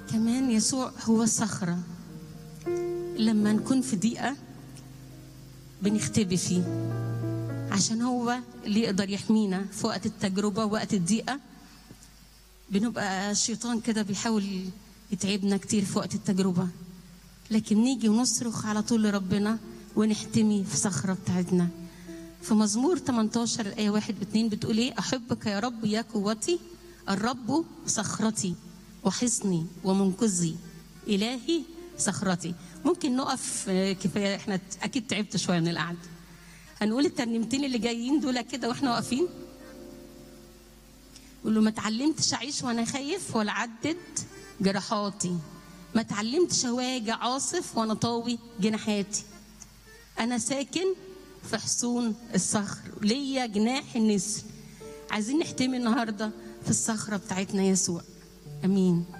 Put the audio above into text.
كمان يسوع هو الصخرة لما نكون في ضيقة بنختبي فيه عشان هو اللي يقدر يحمينا في وقت التجربة وقت الضيقة بنبقى الشيطان كده بيحاول يتعبنا كتير في وقت التجربة لكن نيجي ونصرخ على طول لربنا ونحتمي في صخرة بتاعتنا في مزمور 18 الآية 1 و2 بتقول إيه أحبك يا رب يا قوتي الرب صخرتي وحصني ومنقذي إلهي صخرتي ممكن نقف آه، كفاية احنا أكيد تعبت شوية من القعدة هنقول الترنيمتين اللي جايين دول كده واحنا واقفين قول له ما اتعلمتش اعيش وانا خايف ولا عدد جراحاتي ما اتعلمتش اواجع عاصف وانا طاوي جناحاتي انا ساكن في حصون الصخر ليا جناح النسر عايزين نحتمي النهارده في الصخره بتاعتنا يسوع امين